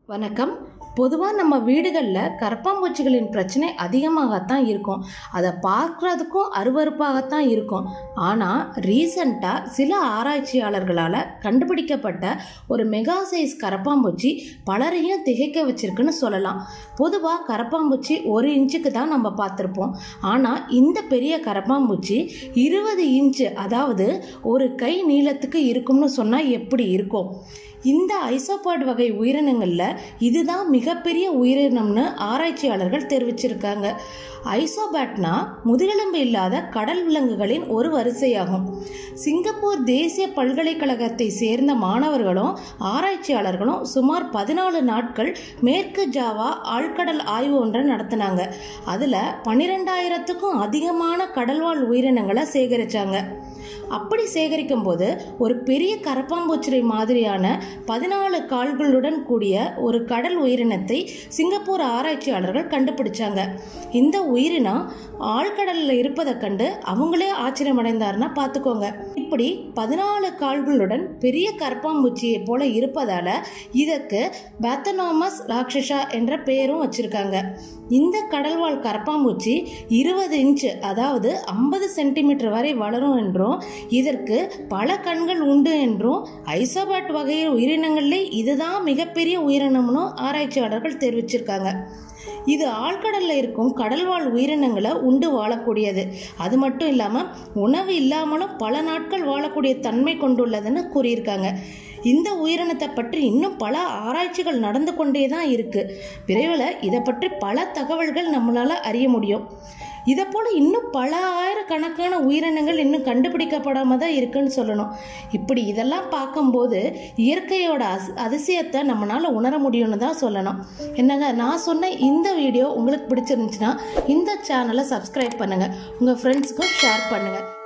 வணக்கம் பொதுவாக நம்ம வீடுகளில் கரப்பாம்பூச்சிகளின் பிரச்சனை அதிகமாகத்தான் இருக்கும் அதை பார்க்குறதுக்கும் அருவருப்பாகத்தான் இருக்கும் ஆனால் ரீசண்டாக சில ஆராய்ச்சியாளர்களால் கண்டுபிடிக்கப்பட்ட ஒரு மெகா சைஸ் கரப்பாம்பூச்சி பலரையும் திகைக்க வச்சிருக்குன்னு சொல்லலாம் பொதுவாக கரப்பாம்பூச்சி ஒரு இன்ச்சுக்கு தான் நம்ம பார்த்துருப்போம் ஆனால் இந்த பெரிய கரப்பாம்பூச்சி இருபது இன்ச்சு அதாவது ஒரு கை நீளத்துக்கு இருக்கும்னு சொன்னால் எப்படி இருக்கும் இந்த ஐசோபாட் வகை உயிரினங்களில் இதுதான் மிகப்பெரிய உயிரினம்னு ஆராய்ச்சியாளர்கள் தெரிவிச்சிருக்காங்க ஐசோபாட்னா முதுகெலும்பு இல்லாத கடல் விலங்குகளின் ஒரு வரிசையாகும் சிங்கப்பூர் தேசிய பல்கலைக்கழகத்தை சேர்ந்த மாணவர்களும் ஆராய்ச்சியாளர்களும் சுமார் பதினாலு நாட்கள் மேற்கு ஜாவா ஆழ்கடல் ஆய்வு ஒன்றை நடத்தினாங்க அதில் பன்னிரெண்டாயிரத்துக்கும் அதிகமான கடல்வாழ் உயிரினங்களை சேகரித்தாங்க அப்படி சேகரிக்கும் போது ஒரு பெரிய கரப்பாம்பூச்சிரை மாதிரியான பதினாலு கால்களுடன் கூடிய ஒரு கடல் உயிரினத்தை சிங்கப்பூர் ஆராய்ச்சியாளர்கள் கண்டுபிடிச்சாங்க இந்த உயிரினம் ஆழ்கடலில் இருப்பதை கண்டு அவங்களே ஆச்சரியமடைந்தாருன்னா பார்த்துக்கோங்க இப்படி பதினாலு கால்களுடன் பெரிய கரப்பாம்பூச்சியை போல இருப்பதால இதற்கு பேத்தனோமஸ் ராட்சசா என்ற பெயரும் வச்சிருக்காங்க இந்த கடல்வாழ் கரப்பாம்பூச்சி இருபது இன்ச்சு அதாவது ஐம்பது சென்டிமீட்டர் வரை வளரும் என்றும் இதற்கு பல கண்கள் உண்டு என்றும் ஐசோபாட் வகை உயிரினங்களிலே இதுதான் மிகப்பெரிய உயிரினம்னு ஆராய்ச்சியாளர்கள் தெரிவிச்சிருக்காங்க இது ஆழ்கடலில் இருக்கும் கடல்வாழ் உயிரினங்களை உண்டு வாழக்கூடியது அது மட்டும் இல்லாமல் உணவு இல்லாமலும் பல நாட்கள் வாழக்கூடிய தன்மை கொண்டுள்ளதுன்னு கூறியிருக்காங்க இந்த உயிரினத்தை பற்றி இன்னும் பல ஆராய்ச்சிகள் நடந்து கொண்டே தான் இருக்குது விரைவில் இதை பற்றி பல தகவல்கள் நம்மளால் அறிய முடியும் இதை போல் இன்னும் பல ஆயிரக்கணக்கான உயிரினங்கள் இன்னும் கண்டுபிடிக்கப்படாமல் தான் இருக்குன்னு சொல்லணும் இப்படி இதெல்லாம் பார்க்கும்போது இயற்கையோட அஸ் அதிசயத்தை நம்மளால் உணர முடியும்னு தான் சொல்லணும் என்னங்க நான் சொன்ன இந்த வீடியோ உங்களுக்கு பிடிச்சிருந்துச்சுன்னா இந்த சேனலை சப்ஸ்கிரைப் பண்ணுங்கள் உங்கள் ஃப்ரெண்ட்ஸுக்கும் ஷேர் பண்ணுங்கள்